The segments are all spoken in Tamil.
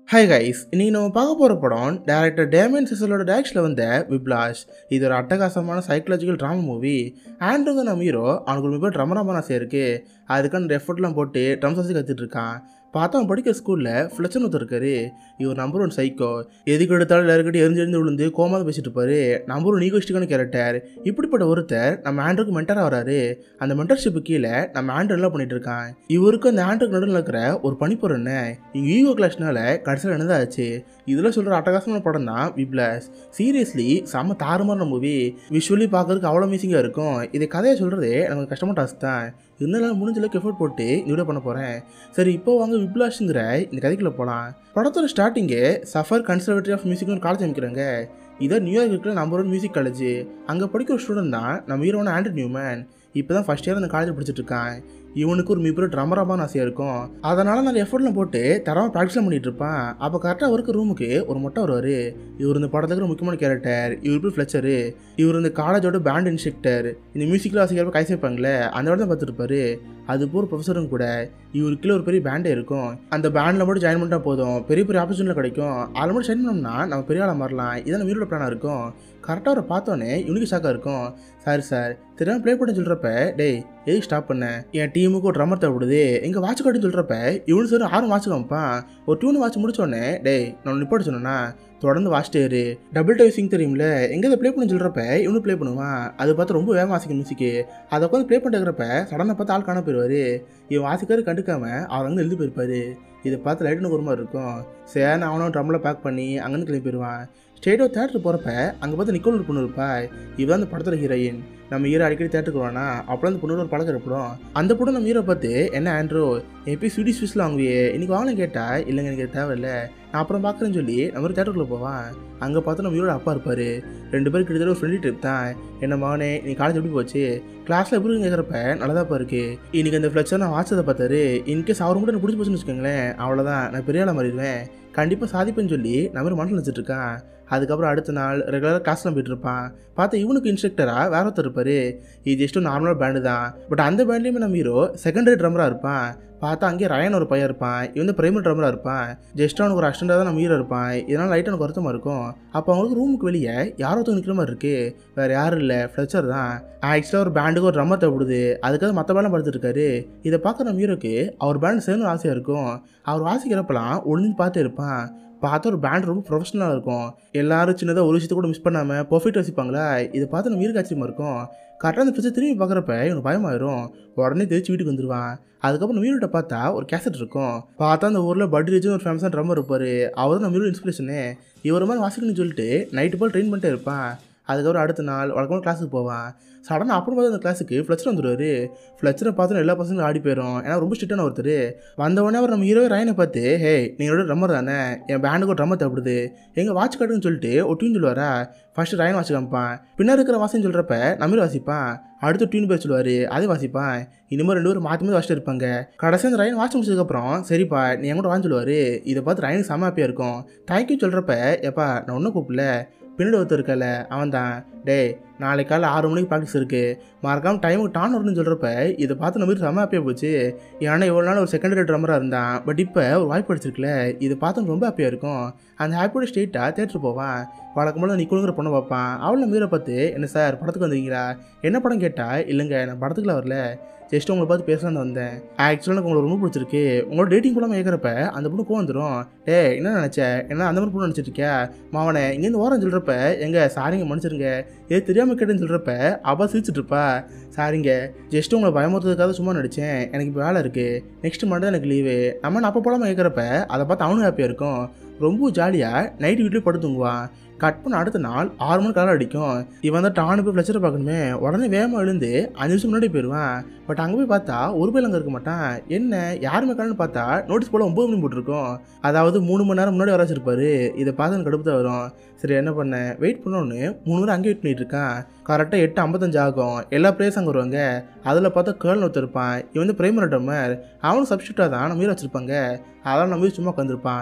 ஹாய் கைஸ் இன்னைக்கு நம்ம பார்க்க போகிற படம் டேரக்டர் டேமன் சிசலோட டேரக்ஷனில் வந்த விப்லாஷ் இது ஒரு அட்டகாசமான சைக்கலாஜிக்கல் ட்ராமா மூவி ஆண்ட்ருங்க நம்ம ஹீரோ அவனுக்கு ரொம்ப ட்ரமராமான ஆசை இருக்குது அதுக்கான எஃபர்ட்லாம் போட்டு ட்ரம்ஸ் வாசி கற்றுட்டு இருக்கான் பார்த்தா அவன் படிக்கிற ஸ்கூலில் ஃப்ளச்சன் ஒருத்தர் இருக்காரு இவர் நம்பர் ஒன் சைக்கோ எதுக்கு எடுத்தாலும் எல்லாருக்கிட்ட எரிஞ்சு எரிஞ்சு விழுந்து கோமாத பேசிட்டு இருப்பாரு நம்பர் ஒன் ஈகோஸ்டிக்கான கேரக்டர் இப்படிப்பட்ட ஒருத்தர் நம்ம ஆண்ட்ருக்கு மென்டராக வராரு அந்த மென்டர்ஷிப்பு கீழே நம்ம ஆண்ட்ரு என்ன பண்ணிட்டு இருக்கான் இவருக்கு அந்த ஆண்ட்ருக்கு நடுவில் இருக்கிற ஒரு பனிப்பொருள் என்ன இங்கே ஈகோ கிளாஷ்னால கடைசியில் என்னதான் ஆச்சு இதில் சொல்கிற அட்டகாசமான படம் தான் விப்ளாஸ் சீரியஸ்லி செம்ம தாறுமாறான மூவி விஷுவலி பார்க்கறதுக்கு அவ்வளோ அமேசிங்காக இருக்கும் இது கதையை சொல்கிறதே நமக்கு கஷ்டமான டாஸ்க் தான் இருந்தாலும் முடிஞ்ச அளவுக்கு எஃபோர்ட் போட்டு இந்த வீடியோ பண்ண போகிறேன் சரி இப்போ வாங்க விப்ளாஷுங்கிற இந்த கதைக்குள்ளே போகலாம் படத்தோட ஸ்டார்டிங்கே சஃபர் கன்சர்வேட்டரி ஆஃப் மியூசிக்னு ஒரு காலேஜ் அமைக்கிறாங்க இதான் நியூயார்க் இருக்கிற நம்பர் ஒன் மியூசிக் காலேஜ் அங்கே படிக்கிற ஒரு ஸ்டூடெண்ட் தான் நம்ம ஹீரோன ஆண்ட்ரி நியூமேன் இப்போ தான் ஃபஸ்ட் இயர் அந்த காலேஜ் படிச்சுட்டு இருக்கான் இவனுக்கு ஒரு மிகப்பெரிய ட்ரமராபான ஆசையாக இருக்கும் அதனால நிறைய எஃபர்ட்லாம் போட்டு தரமாக ப்ராக்டிஸ்லாம் பண்ணிட்டு இருப்பான் அப்போ கரெக்டாக அவருக்கு ரூமுக்கு ஒரு மொட்டை வருவார் இவர் இந்த படத்துக்கு ஒரு முக்கியமான கேரக்டர் இவர் பேர் ஃப்ளச்சரு இவர் இந்த காலேஜோட பேண்ட் இன்ஸ்ட்ரக்டர் இந்த மியூசிக்கில் ஆசைக்கிறப்ப கை சேர்ப்பாங்களே அந்த இடத்த தான் பார்த்துருப்பாரு அது போகிற ப்ரொஃபஸரும் கூட இவருக்கு கீழே ஒரு பெரிய பேண்டே இருக்கும் அந்த பேண்டில் மட்டும் ஜாயின் பண்ணிட்டா போதும் பெரிய பெரிய ஆப்பர்ச்சுனிட்டி கிடைக்கும் அதில் மட்டும் ஜாயின் பண்ணோம்னா நம்ம பெரிய ஆளாக மாறலாம் இதான் நம்ம வீரோட பிளானாக இருக்கும் கரெக்டாக அவரை பார்த்தோன்னே இவனுக்கு ஷாக்காக இருக்கும் சாரி சார் தெரியாமல் ப்ளே பண்ண சொல்கிறப்ப டேய் எதுக்கு ஸ்டாப் பண்ண என் டீமுக்கு ஒரு ட்ரம்மர் தேவைப்படுது எங்கள் வாட்ச் காட்டுன்னு சொல்கிறப்ப இவனு சார் ஆறு வாட்ச் காமிப்பான் ஒரு டியூன் வாட்ச் முடிச்சோடனே டேய் நான் நிப்பாட்ட சொன்னேன்னா தொடர்ந்து வாசிட்டே இரு டபுள் டைசிங் தெரியும்ல எங்கே ப்ளே பண்ண சொல்கிறப்ப இவனு ப்ளே பண்ணுவான் அது பார்த்து ரொம்ப வேகம் வாசிக்கும் மியூசிக்கு அதை உட்காந்து ப்ளே பண்ணிட்டு சடனாக பார்த்து ஆள் காண போயிடுவார் இவன் வாசிக்காரு கண்டுக்காம அவர் வந்து எழுதி போயிருப்பாரு இதை பார்த்து லைட்டுன்னு ஒரு மாதிரி இருக்கும் சரி அவனும் ட்ரம்மில் பேக் பண்ணி அங்கேருந்து கிளம்பி போயிடுவான் ஸ்டேட்டோ தேட்டருக்கு போகிறப்ப அங்கே பார்த்து நிக்கோல் ஒரு பொண்ணு இருப்பா இவன் அந்த படத்தோட ஹீரோயின் நம்ம ஹீரோ அடிக்கடி தேட்டருக்கு வருவானா அப்போ அந்த பொண்ணு ஒரு பழக்கம் இருப்படும் அந்த பொண்ணு நம்ம ஹீரோ பார்த்து என்ன ஆண்ட்ரோ எப்பயும் ஸ்வீடி ஸ்வீஸில் வாங்குவியே இன்னைக்கு வாங்கலாம் கேட்டா இல்லைங்க எனக்கு தேவையில்லை நான் அப்புறம் பார்க்குறேன்னு சொல்லி நம்ம ஒரு தேட்டருக்குள்ளே போவான் அங்கே பார்த்து நம்ம ஹீரோட அப்பா இருப்பார் ரெண்டு பேரும் கிட்டத்தட்ட ஒரு ஃப்ரெண்ட்லி ட்ரிப் தான் என்ன மகனே நீ காலேஜ் எப்படி போச்சு கிளாஸில் எப்படி கேட்குறப்ப நல்லதாப்பா இருக்கு இன்னைக்கு அந்த ஃப்ளெக்சர் நான் வாட்சதை பார்த்தாரு இன்கேஸ் அவர் மட்டும் எனக்கு பிடிச்சி போச்சுன்னு வச்சுக்கோங்களேன் அவ்வளோதான் நான் பெரிய ஆளாக மாறிடுவேன் கண்டிப்பாக சாதிப்பேன்னு சொல்லி நம்ம ஒரு மனசில் வச்சுட்டு இருக்கான் அதுக்கப்புறம் அடுத்த நாள் ரெகுலராக கிளாஸ்லாம் போயிட்டு இருப்பான் பார்த்தா இவனுக்கு இன்ஸ்ட்ரக்டராக வேற ஒருத்தர் இருப்பார் இது ஜஸ்ட் நார்மல் பேண்டு தான் பட் அந்த பேண்ட்லேயுமே நம்ம ஹீரோ செகண்டரி ட்ரம்மராக இருப்பான் பார்த்தா அங்கேயே ரயன் ஒரு பையன் இருப்பான் இவன் பிரைமரி ட்ரம்மராக இருப்பான் ஜஸ்ட் அவனுக்கு ஒரு அஸ்டண்டாக தான் நம்ம ஹீரோ இருப்பான் இதனால் லைட் எனக்கு வருத்தமாக இருக்கும் அப்போ அவங்களுக்கு ரூமுக்கு வெளியே யாரோ ஒருத்தவங்க நிற்கிற மாதிரி இருக்குது வேறு யாரும் இல்லை ஃப்ளெச்சர் தான் ஆக்சுவலாக ஒரு பேண்டுக்கு ஒரு ட்ரம்மர் தேவைப்படுது அதுக்காக மற்ற பேண்டம் படுத்துருக்காரு இதை பார்க்குற நம்ம ஹீரோக்கு அவர் பேண்ட் சேர்ந்து ஆசையாக இருக்கும் அவர் வாசிக்கிறப்பெல்லாம் ஒளிஞ்சு பார்த்து இருப்பான் பார்த்தா ஒரு பேண்ட் ரொம்ப ப்ரொஃபஷனலாக இருக்கும் எல்லாரும் சின்னதாக ஒரு விஷயத்தை கூட மிஸ் பண்ணாமல் பர்ஃபெக்ட் வசிப்பாங்களா இதை பார்த்து நம்ம வீருக்கு ஆச்சரியமாக இருக்கும் கரெக்டாக அந்த பிரச்சனை திரும்பி பார்க்குறப்ப இவனுக்கு பயமாயிரும் உடனே தெரிச்சு வீட்டுக்கு வந்துடுவான் அதுக்கப்புறம் வீட்டை பார்த்தா ஒரு கேசட் இருக்கும் பார்த்தா அந்த ஊரில் பட் ரிஜன் ஒரு ஃபேமஸான ட்ரம்மர் இருப்பார் அவர் நம்ம வீடு இன்ஸ்பிரேஷனு இவர் மாதிரி வாசிக்கணும்னு சொல்லிட்டு நைட்டு போல் ட்ரெயின் பண்ணிட்டே இருப்பான் அதுக்கப்புறம் அடுத்த நாள் வழக்கமாக கிளாஸுக்கு போவான் சடனாக அப்புறம் பார்த்து அந்த கிளாஸுக்கு ஃப்ளெச்சர் வந்துடுவார் ஃப்ளெச்சரை பார்த்து எல்லா பசங்களும் ஆடி போயிடும் ஏன்னா ரொம்ப ஸ்ட்ரிக்டான ஒருத்தர் வந்தவொடனே அவர் நம்ம ஹீரோவே ரயனை பார்த்து ஹே நீங்களோட ட்ரம்மர் தானே என் பேண்டுக்கு ஒரு ட்ரம்மர் தேவைப்படுது எங்கள் வாட்ச் காட்டுன்னு சொல்லிட்டு ஒரு டியூன் சொல்லுவாரா ஃபஸ்ட்டு ரயன் வாட்ச் காமிப்பான் பின்னாடி இருக்கிற வாசம் சொல்கிறப்ப நம்மளும் வாசிப்பான் அடுத்து டியூன் பேர் சொல்லுவார் அதே வாசிப்பான் இனிமேல் ரெண்டு பேரும் மாற்றி மாற்றி வாசிட்டு இருப்பாங்க கடைசி அந்த ரயன் வாட்ச் முடிச்சதுக்கப்புறம் சரிப்பா நீ என்கிட்ட வாங்க சொல்லுவார் இதை பார்த்து ரயனுக்கு செம்ம ஹாப்பியாக இருக்கும் தேங்க்யூ சொல்கிறப்ப எப்பா நான் ஒன்றும் கூப்பிடல பின்னாடி ஒருத்தர் இருக்கல அவன் தான் டேய் நாளைக்கு காலையில் ஆறு மணிக்கு ப்ராக்டிஸ் இருக்குது மறக்காமல் டைமுக்கு டான் வரணும்னு சொல்கிறப்ப இதை பார்த்து நம்ம செம்ம ஹாப்பியாக போச்சு ஏன்னா இவ்வளோ நாள் ஒரு செகண்டரி ட்ரம்மராக இருந்தான் பட் இப்போ ஒரு வாய்ப்பு அடிச்சிருக்குல இதை பார்த்து ரொம்ப ஹாப்பியாக இருக்கும் அந்த ஹாப்பியோட ஸ்டேட்டாக தேட்டர் போவான் வழக்கம்போல நிக்கணுங்கிற பொண்ணை பார்ப்பான் அவளை மீற பார்த்து என்ன சார் படத்துக்கு வந்தீங்களா என்ன படம் கேட்டா இல்லைங்க நான் படத்துக்குலாம் வரல ஜஸ்ட் உங்களை பார்த்து பேசலான்னு வந்தேன் ஆக்சுவலாக எனக்கு உங்களை ரொம்ப பிடிச்சிருக்கு உங்களோட டேட்டிங் போலாமல் கேட்குறப்ப அந்த பொண்ணு கோவம் வந்துடும் டே என்ன நினச்ச என்ன அந்த மாதிரி பொண்ணு நினச்சிட்டு இருக்கியா மாவனை இங்கேருந்து ஓரம் சொல்கிறப்ப எங்க சாரிங்க மன்னிச்சிருங்க ஏ தெரியாமல் கேட்டேன்னு சொல்கிறப்ப அவள் சிரிச்சிட்டு இருப்பா சாரிங்க ஜஸ்ட் உங்களை பயமுறுத்ததுக்காக சும்மா நடித்தேன் எனக்கு இப்போ வேலை இருக்குது நெக்ஸ்ட் மண்டே எனக்கு லீவு நம்ம அப்போ போலாமல் கேட்குறப்ப அதை பார்த்து அவனும் ஹாப்பியாக இருக்கும் ரொம்ப ஜாலியாக நைட்டு வீட்லேயே படுத்துங்குவான் கட் பண்ண அடுத்த நாள் ஆறு மணி காலம் அடிக்கும் இவன் தான் டானு போய் ஃப்ளெச்சரை பார்க்கணுமே உடனே வேகமாக எழுந்து அஞ்சு நிமிஷம் முன்னாடி போயிடுவான் பட் அங்கே போய் பார்த்தா ஒரு பேர் அங்கே இருக்க மாட்டான் என்ன யாருமே காலன்னு பார்த்தா நோட்டீஸ் போல் ஒம்பது மணி போட்டிருக்கோம் அதாவது மூணு மணி நேரம் முன்னாடி வர வச்சிருப்பாரு இதை பார்த்து எனக்கு கடுப்பு தான் வரும் சரி என்ன பண்ணேன் வெயிட் பண்ணோன்னு மூணு நேரம் அங்கே வெயிட் பண்ணிட்டு இருக்கான் கரெக்டாக எட்டு ஐம்பத்தஞ்சு ஆகும் எல்லா பிளேயர்ஸ் அங்கே வருவாங்க அதில் பார்த்தா கேர்ள் ஒருத்தர் இருப்பான் இவன் வந்து பிரைமரி டம்மர் அவனும் சப்ஸ்டியூட்டாக தான் நம்ம வீர வச்சுருப்பாங்க அதெல்லாம் நம்ம சும்மா உட்காந்துருப்பான்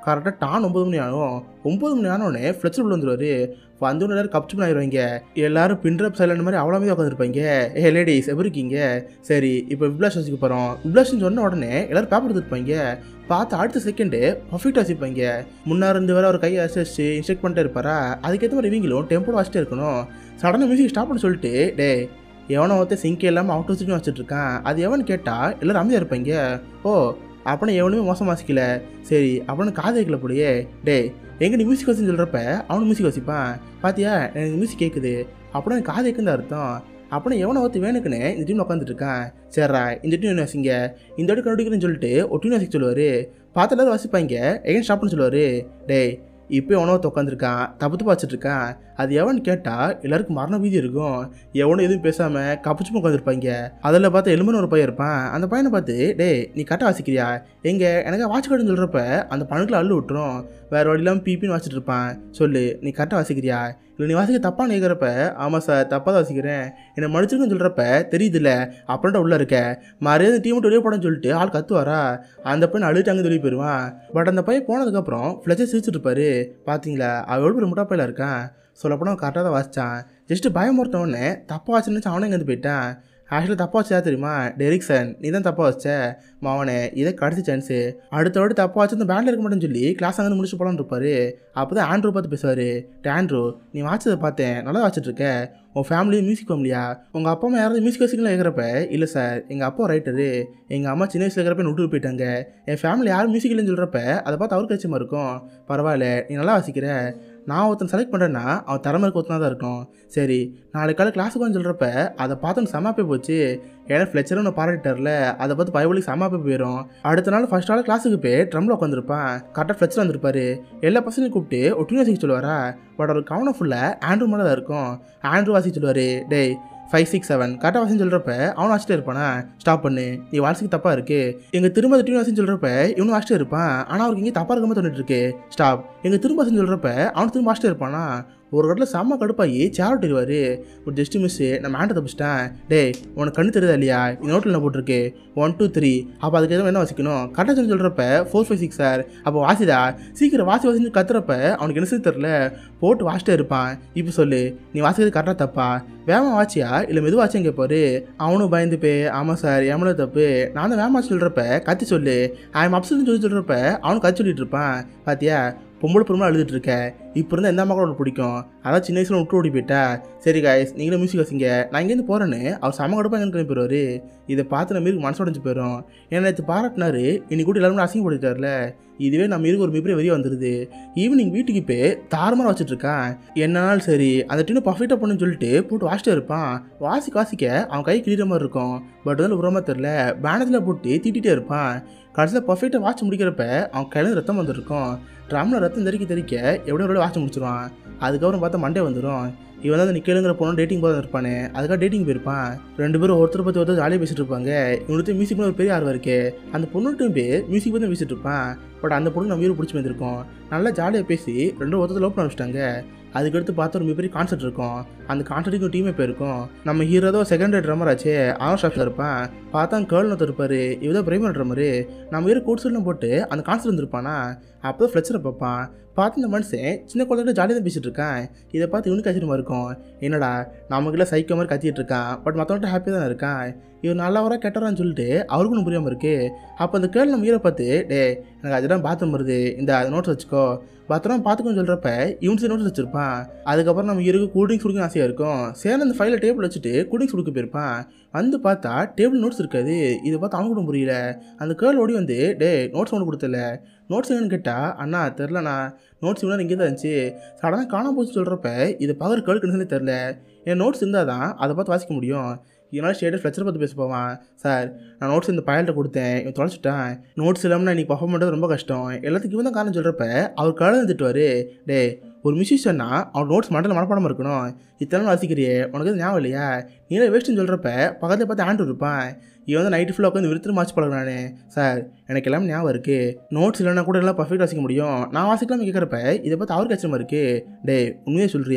கரெக்டாக டான் ஒம்பது மணி ஆகும் ஒம்பது மணி ஆனோடனே ஃப்ளெக்சிபிள் வந்துருவாரு வந்து எல்லாரும் கப்ச்சு ஆயிடுவாங்க எல்லாரும் பின்ட்ரப் சைலண்ட் மாதிரி அவ்வளோ மீது உட்காந்துருப்பாங்க ஏ லேடிஸ் எப்படி இருக்கீங்க சரி இப்போ விப்ளாஷ் வச்சுக்க போகிறோம் விப்ளாஷ்னு சொன்ன உடனே எல்லாரும் பேப்பர் எடுத்துருப்பாங்க பார்த்து அடுத்த செகண்டு பர்ஃபெக்டாக வச்சுப்பாங்க முன்னாடி இருந்து வர ஒரு கையை அசிச்சு இன்ஸ்ட்ரக்ட் பண்ணிட்டே இருப்பாரா அதுக்கேற்ற மாதிரி இவங்களும் டெம்போட வச்சுட்டே இருக்கணும் சடனாக மியூசிக் ஸ்டாப் பண்ண சொல்லிட்டு டே எவனோ ஒருத்தன் சிங்கே இல்லாமல் அவுட் வச்சுட்டு வச்சுட்டு இருக்கான் அது எவன்னு கேட்டால் எல்லாரும் அமைதியாக இருப்பாங்க ஓ அப்பனா எவனுமே மோசம் வாசிக்கல சரி அப்படின்னு காது வைக்கல போலியே டே எங்க நீ மியூசிக் வச்சுன்னு சொல்கிறப்ப அவனு மியூசிக் வசிப்பான் பாத்தியா எனக்கு மியூசிக் கேட்குது அப்படின்னா எனக்கு காது வைக்குன்னு அர்த்தம் அப்படின்னா எவனை ஒருத்தி வேணுக்குன்னு இந்த டீம் உட்காந்துட்டு இருக்கான் சரிடா இந்த டீம் வசிங்க இந்த இடத்துக்கு கண்டுபிடிக்கிறேன்னு சொல்லிட்டு ஒரு டீம் வசிக்க சொல்லுவார் பார்த்து எல்லாரும் வசிப்பாங்க எகன் ஸ்டாப்னு சொல்லுவார் டேய் இப்போ எவனோ உட்காந்துருக்கான் தப்பு தப்பு வச்சுட்டு இருக்கான் அது எவன்னு கேட்டால் எல்லாருக்கும் மரண வீதி இருக்கும் எவனும் எதுவும் பேசாமல் கப்பிச்சுமா உட்காந்துருப்பாங்க அதில் பார்த்து எலும்புன்னு ஒரு பையன் இருப்பான் அந்த பையனை பார்த்து டேய் நீ கரெக்டாக வாசிக்கிறியா எங்கே எனக்கு வாட்ச் கார்டுன்னு சொல்கிறப்ப அந்த பணத்தில் அள்ளு விட்டுரும் வேறு வழி இல்லாமல் பிபின்னு வாசிட்டு இருப்பான் சொல்லு நீ கரெக்டாக வாசிக்கிறியா இல்லை நீ வாசிக்க தப்பாக கேட்குறப்ப ஆமாம் சார் தப்பாக தான் வாசிக்கிறேன் என்னை மன்னிச்சிருக்குன்னு சொல்கிறப்ப தெரியுதுல்ல அப்படின்ட்டு உள்ளே இருக்க மரியாதை டீம் விட்டு வெளியே போடன்னு சொல்லிட்டு ஆள் கத்துவாரா அந்த பையன் அழுட்டு அங்கே வெளியே போயிடுவான் பட் அந்த பையன் போனதுக்கப்புறம் ஃப்ளெச்சை சிரிச்சிட்டு இருப்பாரு பார்த்தீங்களா அவள் எவ்வளோ பெரிய முட்டா பையில இருக்கான் சொல்லப்போனால் கரெக்டாக தான் வாசித்தான் ஜஸ்ட்டு பயமுறுத்த உடனே தப்பாக வாசின்னு அவனே இங்கேருந்து போயிட்டான் ஆக்சுவலாக தப்பாக வச்சா தெரியுமா டெரிக்சன் நீ தான் தப்பாக வச்ச மாவனே இதை கடைசி சான்ஸு அடுத்த வாட்டி தப்பாக வச்சு அந்த பேண்டில் இருக்க மாட்டேன்னு சொல்லி கிளாஸ் அங்கே முடிச்சு போலான்னு இருப்பாரு அப்போ தான் ஆண்ட்ரூ பார்த்து பேசுவார் ஆண்ட்ரூ நீ வாட்சதை பார்த்தேன் நல்லா வாச்சிட்டு இருக்க உன் ஃபேமிலி மியூசிக் ஃபேமிலியா உங்கள் அப்பா அம்மா யாராவது மியூசிக் வச்சுக்கலாம் கேட்குறப்ப இல்லை சார் எங்கள் அப்பா ரைட்டரு எங்கள் அம்மா சின்ன வயசில் இருக்கிறப்ப விட்டு போயிட்டாங்க என் ஃபேமிலி யாரும் மியூசிக் இல்லைன்னு சொல்கிறப்ப அதை பார்த்து அவருக்கு கட்சியமாக இருக்கும் பரவாயில்ல நீ நல்லா வாசிக்கிற நான் ஒருத்தன் செலக்ட் பண்ணுறேன்னா அவன் திறமை இருக்க ஒருத்தனா தான் இருக்கும் சரி நாளைக்கு காலை கிளாஸுக்கு வந்து சொல்கிறப்ப அதை பார்த்து செம்ம போய் போச்சு ஏன்னா ஃப்ளெச்சரும் ஒன்று பாராட்டார்ல அதை பார்த்து பயவலிக்கு செம்ம போய் போயிடும் அடுத்த நாள் ஃபர்ஸ்ட் நாள் கிளாஸுக்கு போய் ட்ரம்ல உட்காந்துருப்பான் கரெக்டாக ஃப்ளெச்சர் வந்திருப்பாரு எல்லா பசங்களையும் கூப்பிட்டு ஒட்டுமே வாசிக்க சொல்லுவாரா பட் அவர் கவனம் ஃபுல்லாக ஆண்ட்ரூ மேலே தான் இருக்கும் ஆண்ட்ரூ வாசிக்க சொல்லுவார் டேய் ஃபைவ் சிக்ஸ் செவன் கரெக்டாக வாசின்னு சொல்கிறப்ப அவனும் வாசிட்டே இருப்பானா ஸ்டாப் பண்ணு நீ வாசிக்கு தப்பாக இருக்கு எங்கள் திரும்ப டியூன் வாசின்னு சொல்கிறப்ப இவனும் வாசிட்டே இருப்பான் ஆனால் அவருக்கு இங்கே தப்பாக இருக்க தோணிட்டு இருக்கு ஸ்டாப் எங்கள் திரும்ப வாசின்னு சொல்கிறப்ப அவன் திரும்ப வாசிட்டே இருப்பானா ஒரு இடத்துல செம்ம கடுப்பாகி சேர் விட்டுருவாரு ஒரு ஜஸ்ட் மிஸ்ஸு நான் மேண்டை தப்பிச்சிட்டேன் டேய் உனக்கு கண்ணு தெரியுதா இல்லையா இந்த நோட்டில் என்ன போட்டிருக்கு ஒன் டூ த்ரீ அப்போ அதுக்கு எதுவும் என்ன வாசிக்கணும் கரெக்டாக சொல்லி சொல்கிறப்ப ஃபோர் ஃபைவ் சிக்ஸ் சார் அப்போ வாசிதா சீக்கிரம் வாசி வாசின்னு கத்துறப்ப அவனுக்கு என்ன செய்ய தெரில போட்டு வாசிட்டே இருப்பான் இப்போ சொல்லு நீ வாசிக்கிறது கரெக்டாக தப்பா வேமா வாச்சியா இல்லை மெது வாச்சியும் கேட்பாரு அவனும் பயந்து போய் ஆமாம் சார் எவ்வளோ தப்பு நான் தான் வேமா சொல்கிறப்ப கத்தி சொல்லு ஐம் அப்சல்னு சொல்லி சொல்கிறப்ப அவனும் கத்தி சொல்லிட்டு இருப்பான் பாத்தியா பொம்பளை பொறுமை அழுதுட்டு இருக்க இப்போ இருந்தால் எந்த அம்மா கூட உனக்கு பிடிக்கும் அதான் சின்ன வயசுல விட்டு ஓடி போயிட்டா சரி காய்ஸ் நீங்களும் மியூசிக் வசிங்க நான் இங்கேருந்து போகிறேன்னு அவர் செம கடுப்பாக எங்கே கிளம்பி போயிடுவாரு இதை பார்த்து நம்ம இருக்கு மனசு உடஞ்சு போயிடும் ஏன்னா நேற்று பாராட்டினாரு இன்னைக்கு கூட எல்லாருமே அசிங்கப்படுத்தார்ல இதுவே நம்ம இருக்கு ஒரு மிகப்பெரிய வெளியே வந்துடுது ஈவினிங் வீட்டுக்கு போய் தாறுமாற வச்சுட்டு இருக்கான் என்னாலும் சரி அந்த டீனு பர்ஃபெக்டாக பண்ணுன்னு சொல்லிட்டு போட்டு வாசிட்டே இருப்பான் வாசிக்க வாசிக்க அவன் கை கிளிகிற மாதிரி இருக்கும் பட் வந்து உரமா தெரில பேனத்தில் போட்டு திட்டிகிட்டே இருப்பான் கடைசியில் பர்ஃபெக்டாக வாட்ச் முடிக்கிறப்ப அவன் கையில ரத்தம் வந்துருக்கும் ட்ரம்மில் ரத்தம் தெறிக்க தெறிக்க எப்படியோ ஒரு வாட்ச் முடிச்சிருவான் அதுக்கப்புறம் பார்த்தா மண்டே வந்துடும் இவன் தான் நிக்கலுங்கிற பொண்ணு டேட்டிங் போது இருப்பானே அதுக்காக டேட்டிங் போயிருப்பான் ரெண்டு பேரும் ஒருத்தர் பற்றி ஒருத்தர் ஜாலியாக பேசிட்டு இருப்பாங்க இவனுக்கு மியூசிக் ஒரு பெரிய ஆர்வம் இருக்கு அந்த பொண்ணுட்டும் போய் மியூசிக் பற்றி பேசிட்டு இருப்பான் பட் அந்த பொண்ணு நம்ம ஊர் பிடிச்சி வந்திருக்கோம் நல்லா ஜாலியாக பேசி ரெண்டு ஒருத்தர் லவ் பண்ண வச்சிட்டாங்க அதுக்கடுத்து பார்த்தா ஒரு மிகப்பெரிய கான்சர்ட் இருக்கும் அந்த கான்சர்ட்டுக்கு டீமே போயிருக்கும் நம்ம ஹீரோ தான் செகண்ட் ட்ரம்மர் ஆச்சே அவன் ஷாப்ஸில் இருப்பான் பார்த்தா கேர்ள் ஒருத்தர் இருப்பார் இவதான் பிரைமர் ட்ரம்மரு நம்ம ஹீரோ கூட்ஸ்லாம் போட்டு அந்த கான்சர்ட் வந்திருப்பானா அப்போ தான் ஃப்ளெச்சரை பார்ப்பான் பார்த்து இந்த மனுஷன் சின்ன குழந்தைகிட்ட ஜாலியாக தான் பேசிட்டு இருக்கான் இதை பார்த்து இவனுக்கு ஆச்சரியமா இருக்கும் என்னடா நமக்குள்ள சைக்கோ மாதிரி கத்திட்டு இருக்கான் பட் மற்றவன்ட்ட ஹாப்பியாக தான் இருக்கான் இவன் நல்லவரா கெட்டவரான்னு சொல்லிட்டு அவருக்கும் ஒன்றும் புரியாமல் இருக்கு அப்போ அந்த கேர்ள் நம்ம ஹீரோ பார்த்து டே எனக்கு அதுதான் பாத்ரூம் வருது இந்த நோட்ஸ் வச்சுக்கோ பத்திரம் பார்த்துக்கோன்னு சொல்கிறப்ப இவன் சரி நோட்ஸ் வச்சிருப்பான் அதுக்கப்புறம் நம்ம இருக்கு கூல்ட்ரிங்க்ஸ் குடிக்க ஆசையாக இருக்கும் சேர்ந்து அந்த ஃபைலில் டேபிள் வச்சுட்டு கூல்ட்ரிங்க்ஸ் கொடுக்க போயிருப்பான் வந்து பார்த்தா டேபிள் நோட்ஸ் இருக்காது இதை பார்த்து அவனுக்கு கூட புரியல அந்த கேர்ள் ஓடி வந்து டே நோட்ஸ் ஒன்று கொடுத்தல நோட்ஸ் என்னன்னு கேட்டால் அண்ணா தெரிலண்ணா நோட்ஸ் இவ்வளோ இங்கே தான் இருந்துச்சு சடனாக காணாம போச்சு சொல்கிறப்ப இது பார்க்குற கேர்ளுக்கு தெரில என் நோட்ஸ் இருந்தால் தான் அதை பார்த்து வாசிக்க முடியும் இதனால் ஸ்டேட்டஸ் ஃப்ளெக்சர் பார்த்து பேச போவான் சார் நான் நோட்ஸ் இந்த பயல்கிட்ட கொடுத்தேன் இவன் தொலைச்சிட்டான் நோட்ஸ் இல்லாமல் நான் இன்றைக்கி பர்ஃபார்ம் பண்ணுறது ரொம்ப கஷ்டம் எல்லாத்துக்கும் இவன் தான் காரணம் சொல்கிறப்ப அவர் கழுந்து திட்டுவார் டே ஒரு மியூசிஷியன்னா அவன் நோட்ஸ் மண்டல மனப்பாடமாக இருக்கணும் இத்தனை நாள் வாசிக்கிறியே உனக்கு எதுவும் ஞாபகம் இல்லையா நீங்களே வேஸ்ட்டுன்னு சொல்கிறப்ப பக்கத்தில் பார்த்து ஆண்டு இருப்பான் இவன் வந்து நைட்டு ஃபுல்லாக உட்காந்து விருத்து மாச்சு பழகிறானே சார் எனக்கு எல்லாம் ஞாபகம் இருக்குது நோட்ஸ் இல்லைனா கூட எல்லாம் பர்ஃபெக்ட் வாசிக்க முடியும் நான் வாசிக்கலாம்னு கேட்குறப்ப இதை பார்த்து அவருக்கு கஷ்டமாக இருக்குது டே உண்மையாக சொல்கிறியா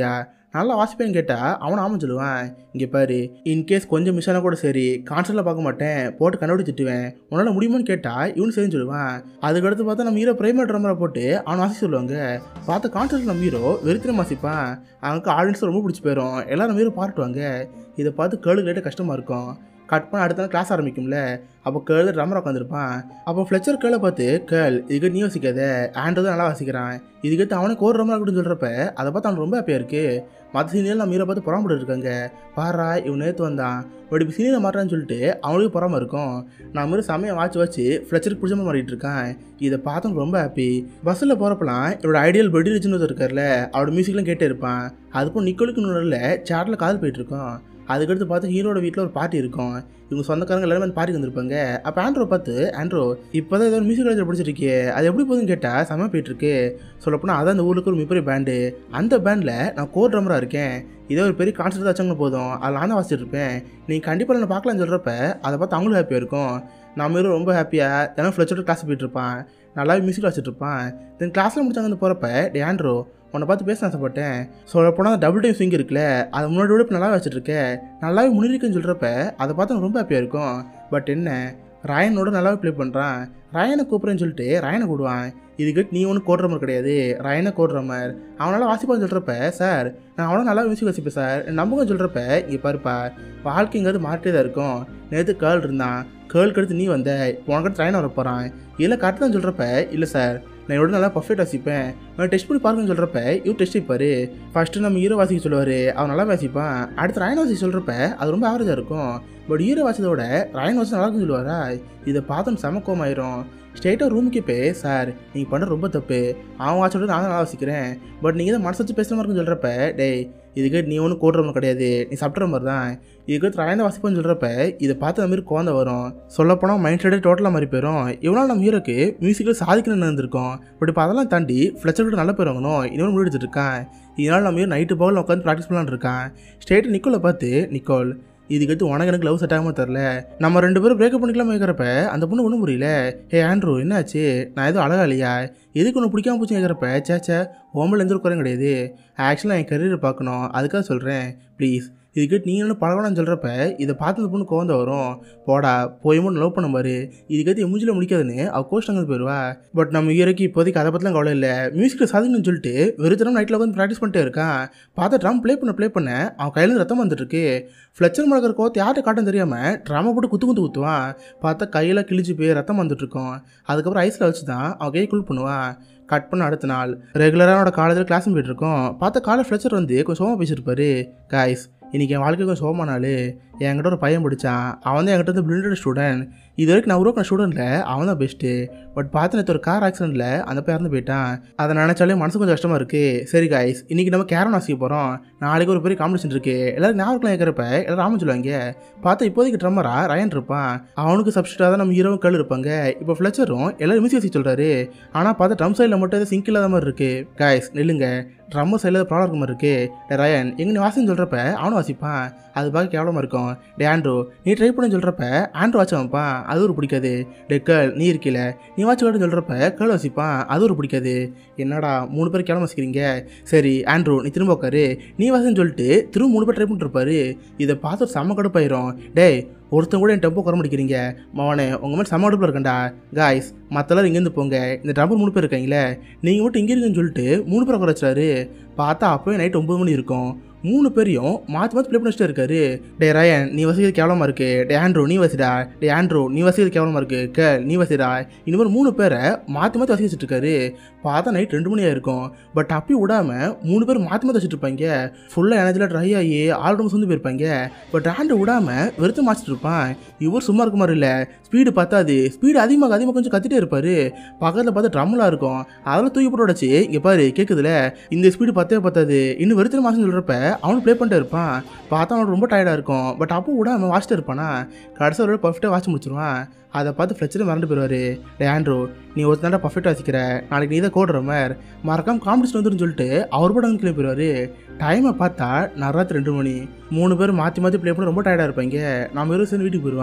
நல்லா வாசிப்பேன்னு கேட்டால் அவனும் ஆமாம் சொல்லுவான் இங்கே பாரு இன்கேஸ் கொஞ்சம் மிஸ் ஆனால் கூட சரி கான்சர்ட்டில் பார்க்க மாட்டேன் போட்டு கண்ணோடி திட்டுவேன் உன்னால் முடியுமான்னு கேட்டால் இவனு சரின்னு சொல்லுவான் அதுக்கடுத்து பார்த்தா நம்ம ஹீரோ பிரைமரி ட்ரம்மரை போட்டு அவன் வாசிக்க சொல்லுவாங்க பார்த்த கான்சர்ட்டில் நம்ம ஹீரோ வெறித்திரம் வாசிப்பான் அவனுக்கு ஆடியன்ஸ் ரொம்ப பிடிச்சி போயிடும் எல்லாரும் நம்ம ஹீரோ பாட்டுவாங்க இதை பார்த்து கேளுக்கு லேட்டாக கஷ்டமாக இருக்கும் கட் பண்ண அடுத்த நாள் கிளாஸ் ஆரம்பிக்கும்ல அப்போ கேர்ள் ட்ரம்மர் உட்காந்துருப்பான் அப்போ ஃப்ளெச்சர் கேளை பார்த்து கேர்ள் இதுக்கு நீ வாசிக்காத ஆண்ட்ரோ தான் நல்லா வாசிக்கிறான் இதுக்கு அவனுக்கு ஒரு ட்ரம்மர் அப்படின்னு சொல்கிறப்ப அதை பார்த்து அவனுக்கு ரொம்ப ஹாப்பியாக இருக்குது மற்ற சீனியர் நம்ம ஹீரோ பார்த்து புறாமட்டு இருக்காங்க பாரா இவன் நேற்று வந்தான் பட் இப்போ சீனியரை மாட்டான்னு சொல்லிட்டு அவனுக்கு புறாம இருக்கும் நான் மாதிரி சமயம் வாட்ச் வச்சு ஃப்ளெச்சருக்கு பிடிச்ச மாதிரி மாறிட்டு இருக்கான் இதை பார்த்தவங்க ரொம்ப ஹாப்பி பஸ்ஸில் போகிறப்பலாம் இவரோட ஐடியல் பெடி ரிச்சுன்னு இருக்கார்ல அவரோட மியூசிக்லாம் கேட்டே இருப்பான் அதுக்கும் நிக்கோலுக்கு நூறில் சேட்டில் கால் போயிட்டு இருக்கோம் அதுக்கடுத்து பார்த்து ஹீரோட வீட்டில் ஒரு பார்ட்டி இருக்கும் இவங்க சொந்தக்காரங்க எல்லாருமே அந்த பார்ட்டிக்கு வந்திருப்பாங்க அப்போ ஆண்ட்ரோ பார்த்து ஆண்ட்ரோ இப்போ தான் ஏதோ மியூசிக் காலேஜில் படிச்சிருக்கே அது எப்படி போகுதுன்னு கேட்டால் செம்ம போயிட்டுருக்கு சொல்லப்போனால் அதான் அந்த ஊருக்கு ஒரு மிகப்பெரிய பேண்டு அந்த பேண்டில் நான் கோர் ட்ரம்மராக இருக்கேன் இதே ஒரு பெரிய கான்சர்ட் தான் வச்சாங்கன்னு போதும் அதில் நான் தான் வாசிச்சுட்டு இருப்பேன் நீங்கள் கண்டிப்பாக என்ன பார்க்கலாம்னு சொல்கிறப்ப அதை பார்த்து அவங்களும் ஹாப்பியாக இருக்கும் நம்ம ஹீரோ ரொம்ப ஹாப்பியாக தினம் ஃப்ளெச்சோட கிளாஸ் போயிட்டு இருப்பான் நல்லாவே மியூசிக் வச்சுட்டு இருப்பான் தென் கிளாஸில் முடிச்சாங்க போகிறப்ப டே ஆண்ட்ரோ உன்னை பார்த்து பேச ஆசைப்பட்டேன் சொல்ல போனால் அந்த டபுள் டைம் ஸ்விங் இருக்குல்ல அதை முன்னாடி விட இப்போ நல்லா வச்சுட்ருக்கேன் நல்லாவே முன்னிருக்குன்னு சொல்கிறப்ப அதை பார்த்து எனக்கு ரொம்ப ஹாப்பியாக இருக்கும் பட் என்ன ராயனோட நல்லாவே ப்ளே பண்ணுறான் ராயனை கூப்பிட்றேன்னு சொல்லிட்டு ராயனை கூடுவான் இதுக்கு நீ ஒன்றும் கோட்ரமர் கிடையாது ராயனை கோட்ரமர் அவனால் வாசிப்பான்னு சொல்கிறப்ப சார் நான் அவனும் நல்லா மியூசிக் வாசிப்பேன் சார் நம்புங்க சொல்கிறப்ப இங்கே பாருப்பா வாழ்க்கைங்கிறது மாறிட்டே தான் இருக்கும் நேற்று கேர்ள் இருந்தான் கேர்ளுக்கு அடுத்து நீ வந்த உனக்கு ட்ரெயின் வர போகிறான் இல்லை கரெக்டாக தான் சொல்கிறப்ப இல்லை சார் நான் இவரோட நல்லா பர்ஃபெக்ட் வாசிப்பேன் நான் டெஸ்ட் பண்ணி பாருங்கன்னு சொல்கிறப்ப இவர் டெஸ்ட் வைப்பார் ஃபஸ்ட்டு நம்ம ஹீரோ வாசிக்க சொல்லுவார் அவன் நல்லா வாசிப்பான் அடுத்து ராயன் வாசி சொல்கிறப்ப அது ரொம்ப ஆவரேஜாக இருக்கும் பட் ஹீரோ வாசியதோட ராயன் வாசி நல்லா இருக்குன்னு சொல்லுவாரா இதை பார்த்தோம் செம கோமாயிரும் ஸ்ட்ரெயிட்டாக ரூமுக்கு போய் சார் நீங்கள் பண்ணுற ரொம்ப தப்பு அவன் வாட்சோட நான் தான் நல்லா வாசிக்கிறேன் பட் நீங்கள் தான் மனசு வச்சு பேசுகிற மாதிரி இருக்குன்னு சொல்கிறப்ப டேய் இதுக்கு நீ ஒன்றும் கூடுற கிடையாது நீ சாப்பிட்ற மாதிரி தான் இதுக்கு ராயந்த வாசிப்போன்னு சொல்கிறப்ப இதை பார்த்து அந்த மாதிரி குழந்தை வரும் சொல்லப்போனால் மைண்ட் செட்டே டோட்டலாக மாறி போயிடும் இவ்வளோ நம்ம ஹீரோக்கு மியூசிக்கில் சாதிக்கணும்னு இருந்திருக்கோம் பட் இப்போ அதெல்லாம் தாண்டி ஃப்ளெச்சர் கூட நல்லா பேர் வாங்கணும் இன்னொன்று முடிவு இருக்கான் இதனால் நம்ம ஹீரோ நைட்டு பகல் உட்காந்து ப்ராக்டிஸ் பண்ணலான்னு இருக்கான் ஸ்ட்ரெயிட் நிக்கோலை பார்த்து நிக்கோல் இதுக்கடுத்து உனக்கு எனக்கு லவ் செட் ஆகாம தெரில நம்ம ரெண்டு பேரும் பிரேக்கப் பண்ணிக்கலாம் கேட்குறப்ப அந்த பொண்ணு ஒன்றும் புரியல ஹே ஆண்ட்ரூ என்னாச்சு நான் எதுவும் அழகா இல்லையா எதுக்கு ஒன்று பிடிக்காம போச்சு கேட்குறப்ப சேச்சே ஓமல் எந்த ஒரு குறையும் கிடையாது ஆக்சுவலாக என் கரியரை பார்க்கணும் அதுக்காக சொல்கிறேன் ப்ளீஸ் இதுக்கு நீ என்ன பழகணும்னு சொல்கிறப்ப இதை பார்த்து அந்த பொண்ணு கோவந்த வரும் போடா போய் மட்டும் லவ் பண்ண பாரு இதுக்கடுத்து என் மூஞ்சில் முடிக்காதுன்னு அவள் கோஸ்ட் அங்கே போயிடுவா பட் நம்ம ஹீரோக்கு இப்போதைக்கு அதை பற்றிலாம் கவலை இல்லை மியூசிக்கில் சாதிக்கணும்னு சொல்லிட்டு வெறுத்தனம் நைட்டில் உட்காந்து ப்ராக்டிஸ் பண்ணிட்டே இருக்கான் பார்த்தா ட்ரம் ப்ளே பண்ண ப்ளே பண்ண அவன் கையிலேருந்து ரத்தம் வந்துட்டு இருக்கு ஃப்ளெச்சர் மழக்கிற கோவத்தை யார்கிட்ட காட்டும் தெரியாமல் ட்ராமா போட்டு குத்து குத்து குத்துவான் பார்த்தா கையில் கிழிச்சு போய் ரத்தம் வந்துட்டு இருக்கும் அதுக்கப்புறம் ஐஸில் வச்சு தான் அவன் கையை குள் பண்ணுவான் கட் பண்ண அடுத்த நாள் ரெகுலராக அவனோட காலேஜில் கிளாஸ் போயிட்டு இருக்கோம் பார்த்தா காலேஜ் ஃப்ளெச்சர் வந்து கொஞ்சம் சோமா பேசியிருப்பாரு காய்ஸ் இன்றைக்கி என் வாழ்க்கை கொஞ்சம் சோகமான நாள் என்கிட்ட ஒரு பையன் படித்தான் அவன் தான் என்கிட்ட வந்து பிரிண்டட் ஸ்டூடெண்ட் இது வரைக்கும் நான் உருவாக்கின ஸ்டூடெண்ட்டில் அவன் தான் பெஸ்ட்டு பட் பார்த்து நேற்று ஒரு கார் ஆக்சிடெண்ட்டில் அந்த பையன் இறந்து போயிட்டான் அதை நினச்சாலே மனசு கொஞ்சம் கஷ்டமாக இருக்குது சரி காய்ஸ் இன்றைக்கி நம்ம கேரம் வாசிக்க போகிறோம் நாளைக்கு ஒரு பெரிய காம்படிஷன் இருக்குது எல்லாரும் ஞாபகம் கேட்குறப்ப எல்லாரும் ராமன் சொல்லுவாங்க பார்த்தா இப்போதைக்கு ட்ரம்மரா ரயன் இருப்பான் அவனுக்கு சப்ஸ்டியூட்டாக தான் நம்ம ஹீரோவும் கேள் இருப்பாங்க இப்போ ஃப்ளெச்சரும் எல்லாரும் மியூசிக் வாசிக்க சொல்கிறாரு ஆனால் பார்த்தா ட்ரம் சைடில் மட்டும் எதாவது சிங்க் இல்லாத மாதிரி இருக்குது காய்ஸ் நில்லுங்க ட்ரம்மர் சைடில் ப்ராப்ளம் இருக்க மாதிரி இருக்குது டே ரயன் எங்கே நீ வாசின்னு சொல்கிறப்ப அவனும் வாசிப்பான் அது பார்க்க கேவலமாக இருக்கும் டே ஆண்ட்ரோ நீ ட்ரை பண்ணு சொல்கிறப்ப ஆண்ட்ரோ வாட்ச் வைப்பான் அது ஒரு பிடிக்காது டே கேள் நீ இருக்கல நீ வாட்ச் காட்டுன்னு சொல்கிறப்ப கேள் வாசிப்பான் அது ஒரு பிடிக்காது என்னடா மூணு பேர் கேவலம் வாசிக்கிறீங்க சரி ஆண்ட்ரோ நீ திரும்ப உட்காரு நீ வாசின்னு சொல்லிட்டு திரும்ப மூணு பேர் ட்ரை பண்ணிருப்பாரு இதை பார்த்து ஒரு செம்ம கடுப்பாயிரும் டேய் ஒருத்தன் கூட என் டெம்போ குறை முடிக்கிறீங்க மவனே உங்கள் மாதிரி செம்ம அடுப்பில் இருக்கண்டா காய்ஸ் மற்ற எல்லாரும் இங்கேருந்து போங்க இந்த ட்ரம்பர் மூணு பேர் இருக்கீங்களே நீங்கள் மட்டும் இங்கே இருக்குன்னு சொல்லிட்டு மூணு பேரை குறைச்சாரு பார்த்தா அப்போவே நைட் ஒம்பது மணி இருக்கும் மூணு பேரையும் மாற்றி மாற்றி ப்ளே பண்ணிட்டு இருக்காரு டே ரயன் நீ வசிக்கிறது கேவலமாக இருக்கு டே ஆண்ட்ரோ நீ வசிடா டே ஆண்ட்ரோ நீ வசிக்கிறது கேவலமாக இருக்கு கே நீ வசிடா இந்த மாதிரி மூணு பேரை மாற்றி மாற்றி வசிக்க வச்சுட்டு இருக்காரு பார்த்தா நைட் ரெண்டு மணி ஆயிருக்கும் பட் அப்படி விடாம மூணு பேர் மாற்றி மாற்றி வச்சுட்டு இருப்பாங்க ஃபுல்லாக எனர்ஜியில் ட்ரை ஆகி ஆல்ரூம் வந்து போயிருப்பாங்க பட் ஆண்டு விடாம வெறுத்து மாச்சிட்டு இருப்பான் இவர் சும்மா இருக்க மாதிரி இல்லை ஸ்பீடு பத்தாது ஸ்பீடு அதிகமாக அதிகமாக கொஞ்சம் கத்திட்டே இருப்பாரு பக்கத்தில் பார்த்து ட்ரம்லாம் இருக்கும் அதெல்லாம் தூக்கி போட்டு உடச்சு இங்கே பாரு கேட்குதுல இந்த ஸ்பீடு பத்தே பத்தாது இன்னும் வெறுத்து மாசம் சொல்கிறப்ப அவனும் ப்ளே பண்ணிட்டு இருப்பான் பார்த்தா அவனுக்கு ரொம்ப டயர்டாக இருக்கும் பட் அப்போ கூட அவன் வாசிட்டு இருப்பானா கடைசி ஒரு பர்ஃபெக்டாக வாட்ச் முடிச்சிருவான் அதை பார்த்து ஃப்ளெச்சரும் மறந்து போயிடுவார் டே ஆண்ட்ரோ நீ ஒரு தாண்டா பர்ஃபெக்டாக வச்சுக்கிற நாளைக்கு நீ தான் கோடுற மாதிரி மறக்காம காம்படிஷன் வந்துருன்னு சொல்லிட்டு அவர் கூட வந்து கிளம்பி போயிடுவார் டைமை பார்த்தா நராத்திரி ரெண்டு மணி மூணு பேர் மாற்றி மாற்றி ப்ளே பண்ண ரொம்ப டயர்டாக இருப்பாங்க நம்ம வெறும் சேர்ந்து வீட்டுக்கு போயிடுவான்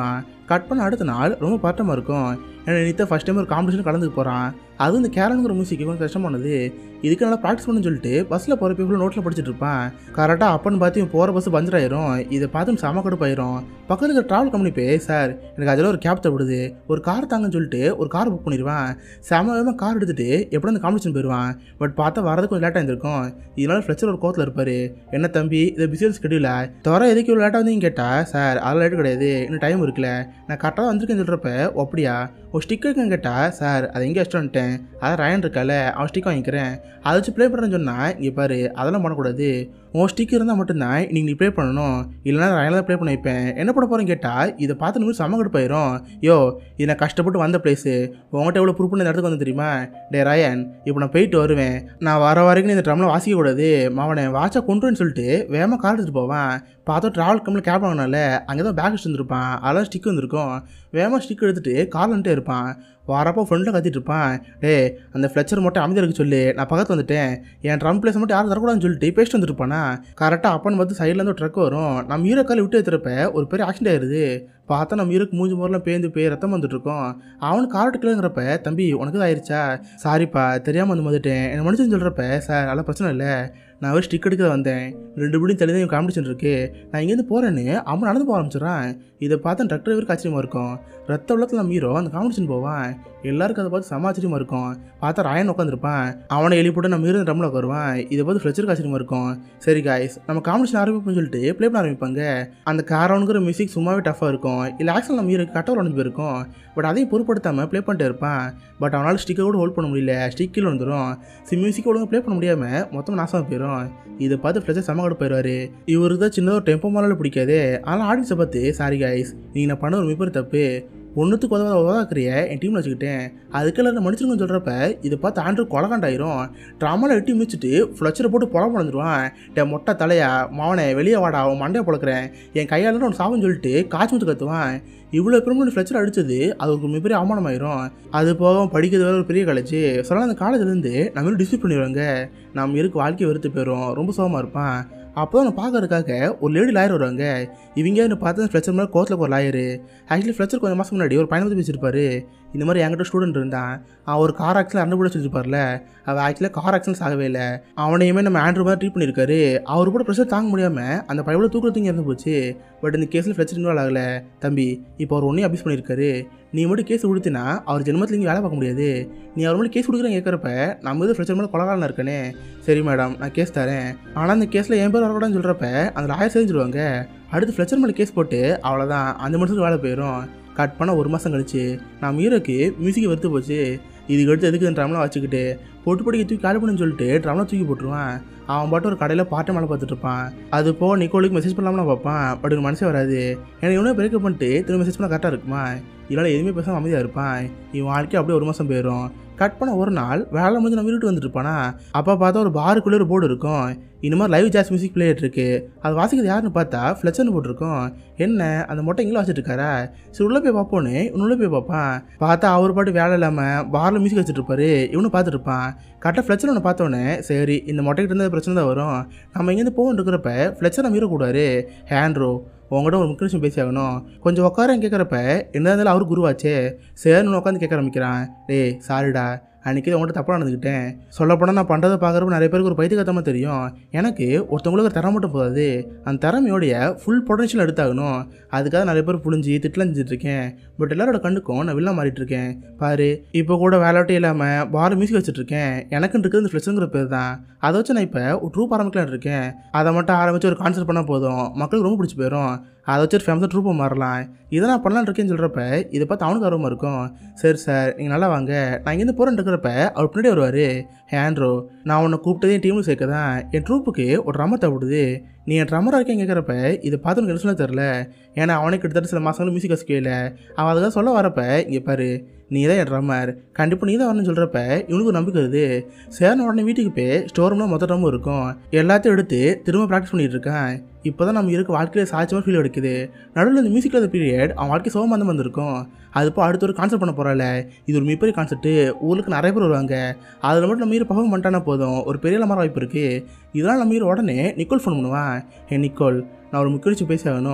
கட் பண்ண அடுத்த நாள் ரொம்ப பட்டமாக இருக்கும் ஏன்னா நித்த ஃபஸ்ட் டைம் ஒரு காம்படிஷன் கலந்துக்க போகிறான் அதுவும் இந்த கேரனுங்கிற மியூசிக் கொஞ்சம் கஷ்டமானது இதுக்கு நல்லா ப்ராக்டிஸ் பண்ணு சொல்லிட்டு பஸ்ஸில் போகிற பீப்புள் நோட்டில் படிச்சுட்டு இருப்பான் கரெக்டாக அப்பன்னு பார்த்து இவன் போகிற பஸ் பஞ்சர் ஆயிரும் இதை பார்த்து செம கடுப்பாயிரும் பக்கத்தில் இருக்கிற ட்ராவல் கம்பெனி போய் சார் எனக்கு அதில் ஒரு கேப் தேவைப்படுது ஒரு கார் தாங்கன்னு சொல்லிட்டு ஒரு கார் புக் பண்ணிடுவான் செம வேகமாக கார் எடுத்துட்டு எப்படி அந்த காம்படிஷன் போயிடுவான் பட் பார்த்தா வரது கொஞ்சம் லேட்டாக இருந்திருக்கும் இதனால ஃப்ளெச்சர் ஒரு கோத்தில் இருப்பார் என்ன தம்பி இதை பிசினஸ் ஸ்கெடியூல தவிர எதுக்கு இவ்வளோ லேட்டாக வந்தீங்க கேட்டா சார் அதெல்லாம் லேட்டு கிடையாது இன்னும் டைம் இருக்குல்ல நான் கரெக்டாக வந்திருக்கேன்னு சொல்கிறப்ப "ஓ, அப்படியா ஒரு ஸ்டிக் இருக்குன்னு கேட்டா சார் அதை எங்கே வச்சுட்டு வந்துட்டேன் அதான் ரயன் இருக்கால அவன் ஸ்டிக் வாங்கிக்கிறேன் அதை வச்சு ப்ளே பண்ணுறேன்னு சொன்னால் இங்கே பாரு அதெல்லாம் பண்ணக்கூடாது உன் ஸ்டிக் இருந்தால் மட்டும்தான் இன்னைக்கு நீ ப்ளே பண்ணணும் இல்லைனா ரயனில் தான் ப்ளே பண்ண வைப்பேன் என்ன பண்ண போகிறேன்னு கேட்டால் இதை பார்த்து நிமிஷம் செம்ம கடுப்பாயிரும் யோ இது நான் கஷ்டப்பட்டு வந்த பிளேஸு உங்கள்கிட்ட எவ்வளோ ப்ரூஃப் பண்ண இந்த இடத்துக்கு வந்து தெரியுமா டே ரயன் இப்போ நான் போயிட்டு வருவேன் நான் வர வரைக்கும் நீ இந்த ட்ரம்மில் வாசிக்கக்கூடாது மாவனை வாட்சா கொண்டுன்னு சொல்லிட்டு வேகமாக கார் எடுத்துகிட்டு போவான் பார்த்தா ட்ராவல் கம்பெனியில் கேப் வாங்கினால அங்கே தான் பேக் வச்சுருந்துருப்பான் அதெல்லாம் ஸ்டிக் வந்திருக்கும் வேகமாக ஸ்டிக் எடுத்துகிட்டு கார் வந்துட்டே இருப்பான் வரப்போ ஃப்ரெண்டில் கத்திட்டு இருப்பான் டேய் அந்த ஃப்ளெச்சர் மட்டும் அமைதியாக இருக்க சொல்லு நான் பக்கத்து வந்துட்டேன் என் ட்ரம் பிளேஸ் மட்டும் யாரும் தரக்கூடாதுன்னு சொல்லிட்டு பேசிட்டு வந்துருப்பானா கரெக்டாக அப்பன்னு பார்த்து சைட்லேருந்து ஒரு ட்ரக் வரும் நம்ம ஹீரோ கால் விட்டு எடுத்துறப்ப ஒரு பெரிய ஆக்சிடென்ட் ஆயிருது பார்த்தா நம்ம ஹீரோக்கு மூஞ்சி முறைலாம் பேந்து போய் ரத்தம் வந்துட்டு இருக்கோம் அவனுக்கு கார் எடுக்கலங்கிறப்ப தம்பி உனக்கு தான் ஆயிருச்சா சாரிப்பா தெரியாமல் வந்து வந்துட்டேன் என்ன மனுஷன் சொல்கிறப்ப சார் அதெல்லாம் பிரச்சனை இல்லை நான் ஒரு ஸ்டிக் எடுக்க வந்தேன் ரெண்டு பிடியும் தள்ளி தான் காம்படிஷன் இருக்கு நான் இங்கேருந்து போகிறேன்னு அவன் நடந்து போக ஆரம்பிச்சிடறான் இதை பார்த்து ட்ரக் டிரைவருக்கு ஆச்சரியமாக இருக்கும் ரத்த உள்ளத்தில் நம்ம ஹீரோ அந்த காம்படிஷன் போவான் எல்லாருக்கும் அதை பார்த்து செம ஆச்சரியமாக இருக்கும் பார்த்தா ராயன் உட்காந்துருப்பான் அவனை எழுப்பி போட்டு நம்ம ஹீரோ ட்ரம்மில் வருவான் இதை பார்த்து ஃப்ளெச்சருக்கு ஆச்சரியமாக இருக்கும் சரி காய்ஸ் நம்ம காம்படிஷன் ஆரம்பிப்போம்னு சொல்லிட்டு ப்ளே பண்ண ஆரம்பிப்பாங்க அந்த காரவனுங்கிற மியூசிக் சும்மாவே டஃப்பாக இருக்கும் இல்லை ஆக்சுவல் நம்ம ஹீரோக்கு கட்டவர் உடஞ்சு போயிருக்கும் பட் அதையும் பொருட்படுத்தாமல் ப்ளே பண்ணிட்டு இருப்பான் பட் அவனால் ஸ்டிக்கை கூட ஹோல்ட் பண்ண முடியல ஸ்டிக்கில் வந்துடும் சி மியூசிக் ஒழுங்காக ப்ளே பண்ண முடியாமல் மொத்தம் நாசமாக போயிடும் இதை பார்த்து ஃப்ளெச்சர் செம்ம கூட போயிடுவார் இவருக்கு தான் சின்னதாக ஒரு டெம்போ மாலால் பிடிக்காது ஆனால் ஆடியன்ஸை பார்த்து சாரி காய்ஸ் நீங்கள் நான் பண்ண ஒரு மிகப்பெரிய தப்பு ஒன்றுத்துக்கு உதவ உதவாக்கிறிய என் டீமில் வச்சுக்கிட்டேன் அதுக்கெல்லாம் நான் மன்னிச்சிருங்கன்னு சொல்கிறப்ப இதை பார்த்து ஆண்ட்ரு கொலகாண்டாயிரும் ட்ராமாவில் எட்டி மிச்சிட்டு ஃப்ளச்சரை போட்டு புலம் பண்ணிடுவான் டே மொட்டை தலையா மாவனே வெளியே வாடா அவன் மண்டையை பொழக்கிறேன் என் கையால் அவன் சாவுன்னு சொல்லிட்டு காய்ச்சி முத்து கத்துவான் இவ்வளோ பெருமை ஃப்ளச்சர் அடிச்சது அது ஒரு மிகப்பெரிய அவமானமாயிரும் அது போக அவன் படிக்கிறது வேற ஒரு பெரிய காலேஜ் சொன்னால் அந்த காலேஜ்லேருந்து நம்ம டிஸ்மிஸ் பண்ணிடுவாங்க நம்ம இருக்கு வாழ்க்கை வெறுத்து போயிடும் ரொம்ப சோகமாக இருப்பான் அப்போ தான் பார்க்கறதுக்காக ஒரு லேடி லாயர் வருவாங்க இவங்க என்ன பார்த்து ஃப்ளெச்சர் மாதிரி கோர்ட்டில் ஒரு லாயரு ஆக்சுவலி ஃப்ளெச்சர் கொஞ்சம் மாதம் முன்னாடி ஒரு பையனை பற்றி பேசியிருப்பாரு இந்த மாதிரி என்கிட்ட ஸ்டூடெண்ட் இருந்தான் அவன் ஒரு கார் ஆக்சில் அனுப்பிட சொல்லியிருப்பார்ல அவன் ஆக்சுவலாக கார் ஆக்சிடென்ட் ஆகவே இல்லை அவனையுமே நம்ம ஆண்ட்ரூ மாதிரி ட்ரீட் பண்ணியிருக்காரு அவர் கூட ப்ரெஷர் தாங்க முடியாமல் அந்த பையனோட தூக்கில் தூங்கி இறந்து போச்சு பட் இந்த கேஸில் ஃப்ளெச்சர் இன்வால்வ் ஆகலை தம்பி இப்போ அவர் ஒன்றையும் அபியூஸ் பண்ணியிருக்காரு நீ மட்டும் கேஸ் கொடுத்தினா அவர் ஜென்மத்தில் இங்கே வேலை பார்க்க முடியாது நீ அவர் மட்டும் கேஸ் கொடுக்குறேன் கேட்குறப்ப நம்ம இது ஃப்ரெச்சர் மேலே கொலகாரன் இருக்கனே சரி மேடம் நான் கேஸ் தரேன் ஆனால் அந்த கேஸில் என் பேர் வரக்கூடாதுன்னு சொல்கிறப்ப அந்த லாயர் செஞ்சுருவாங்க அடுத்து ஃப்ளெச்சர் மேலே கேஸ் போட்டு அவ்வளோதான் அந்த மனுஷனுக்கு வேலை போயிடும் கட் பண்ண ஒரு மாதம் கழிச்சு நான் ஹீரோக்கு மியூசிக்கை வெறுத்து போச்சு இதுக்கு அடுத்து எதுக்கு இந்த ட்ரம்லாம் வச்சுக்கிட்டு பொட்டு பொடிக்க தூக்கி காலி பண்ணுன்னு சொல்லிட்டு ட்ரம்லாம் தூக்கி போட்டுருவான் அவன் பாட்டு ஒரு கடையில் பாட்டை மேலே பார்த்துட்டு இருப்பான் அது போக நிக்கோலுக்கு மெசேஜ் பண்ணலாம்னு பார்ப்பான் பட் எனக்கு மனசே வராது எனக்கு இவனே பிரேக்கப் பண்ணிட்டு திரும்ப மெசேஜ் பண்ணால் கரெக்டாக இருக்குமா இதனால் எதுவுமே பேசாமல் அமைதியாக இருப்பான் இவன் வாழ்க்கை அப்படியே ஒரு மாதம் போயிடும் கட் பண்ண ஒரு நாள் வேலை முடிஞ்சு நம்ம வீட்டு வந்துட்டு இருப்பானா அப்போ பார்த்தா ஒரு பாருக்குள்ளே ஒரு போர்டு இருக்கும் இந்த மாதிரி லைவ் ஜாஸ் மியூசிக் பிளேயர் இருக்கு அது வாசிக்கிறது யாருன்னு பார்த்தா ஃப்ளெச்சர்னு போட்டிருக்கோம் என்ன அந்த மொட்டை இங்கே வச்சுட்டு இருக்காரா சரி உள்ளே போய் பார்ப்போன்னு இவனு உள்ளே போய் பார்ப்பான் பார்த்தா அவர் பாட்டு வேலை இல்லாமல் பாரில் மியூசிக் வச்சுட்டு இருப்பாரு இவனு பார்த்துட்டு இருப்பான் கரெக்டாக ஃப்ளெச்சர் ஒன்று பார்த்தோன்னே சரி இந்த மொட்டைக்கிட்ட இருந்து பிரச்சனை தான் வரும் நம்ம இங்கேருந்து போகணும் இருக்கிறப்ப ஃப்ளெச்சர் நம்ம கூடாரு ஹேண்ட்ரோ உங்கள்கிட்ட ஒரு முக்கிய விஷயம் பேசி ஆகணும் கொஞ்சம் உட்காரன் கேட்குறப்ப என்ன இருந்தாலும் அவர் குருவாச்சே சேர்னு உட்காந்து கேட்க ஆரம்பிக்கிறான் டேய் சாரிடா அன்றைக்கி உங்கள்கிட்ட தப்பாக நடந்துக்கிட்டேன் சொல்லப்போனால் நான் பண்ணுறதை பார்க்குறப்ப நிறைய பேருக்கு ஒரு பைத்தியகத்தமாக தெரியும் எனக்கு ஒருத்தவங்களுக்கு ஒரு திறமை மட்டும் போதாது அந்த திறமையோடைய ஃபுல் பொட்டன்ஷியல் எடுத்தாகணும் அதுக்காக நிறைய பேர் புழிஞ்சு திட்டலாம் செஞ்சுட்ருக்கேன் பட் எல்லாரோட கண்ணுக்கும் நான் வில்லா மாறிட்டு இருக்கேன் பாரு இப்போ கூட வேலையாட்டும் இல்லாமல் பார் மியூசிக் வச்சுட்ருக்கேன் எனக்குன்னு இருக்கிறது இந்த ஃப்ளெக்ஸுங்கிற பேர் தான் அதை வச்சு நான் இப்போ ஒரு ட்ரூப் ஆரம்பிக்கலான்னு இருக்கேன் அதை மட்டும் ஆரம்பித்து ஒரு கான்சர்ட் பண்ணால் போதும் மக்களுக்கு ரொம்ப பிடிச்சி போயிடும் அதை வச்சு ஒரு ஃபேமஸாக ட்ரூப்பை மாறலாம் இதை நான் பண்ணலான்னு இருக்கேன்னு சொல்கிறப்ப இதை பார்த்து அவனுக்கு ஆர்வமாக இருக்கும் சரி சார் நீங்கள் நல்லா வாங்க நான் இங்கேருந்து போகிறேன்னு இருக்கிறப்ப அவர் பின்னாடி வருவார் ஹேண்ட்ரோ நான் உன்னை கூப்பிட்டதே என் டீமில் சேர்க்க தான் என் ட்ரூப்புக்கு ஒரு ட்ரம்மர் தேவைப்படுது நீ என் ட்ரம்மராக இருக்கேன் கேட்குறப்ப இதை பார்த்து உனக்கு என்ன சொல்ல தெரில ஏன்னா அவனே கிட்டத்தட்ட சில மாதங்கள் மியூசிக் கற்றுக்கல அவன் அதுக்காக சொல்ல வரப்ப இங்கே பாரு நீ தான் என் ட்ரம்மர் கண்டிப்பாக நீ தான் வரணும்னு சொல்கிறப்ப இவனுக்கு ஒரு நம்பிக்கை வருது சேர்ன உடனே வீட்டுக்கு போய் ஸ்டோர் ரூமில் மொத்த ட்ரம்மும் இருக்கும் எல்லாத்தையும் எடுத்து திரும்ப ப்ராக்டிஸ் பண்ணிட்டு இருக்கேன் இப்போ தான் நம்ம இருக்க வாழ்க்கையில் சாய்ச்சமாக ஃபீல் எடுக்குது நடுவில் இந்த மியூசிக்கில் அந்த பீரியட் அவன் வாழ்க்கை சோகமாக வந்திருக்கும் அது இப்போ அடுத்த ஒரு கான்செப்ட் பண்ண போகிறாள் இது ஒரு மிகப்பெரிய கான்செப்ட் ஊருக்கு நிறைய பேர் வருவாங்க அதில் மட்டும் நம்ம ஹீரோ பர்ஃபார்ம் பண்ணிட்டானா போதும் ஒரு பெரிய லமார வாய்ப்பு இருக்குது இதெல்லாம் நம்ம ஹீரோ உடனே நிக்கோல் ஃபோன் பண்ணுவான் ஏ நிக்கோல் நான் ஒரு முக்கிய விஷயம் பேசி ஆகணும்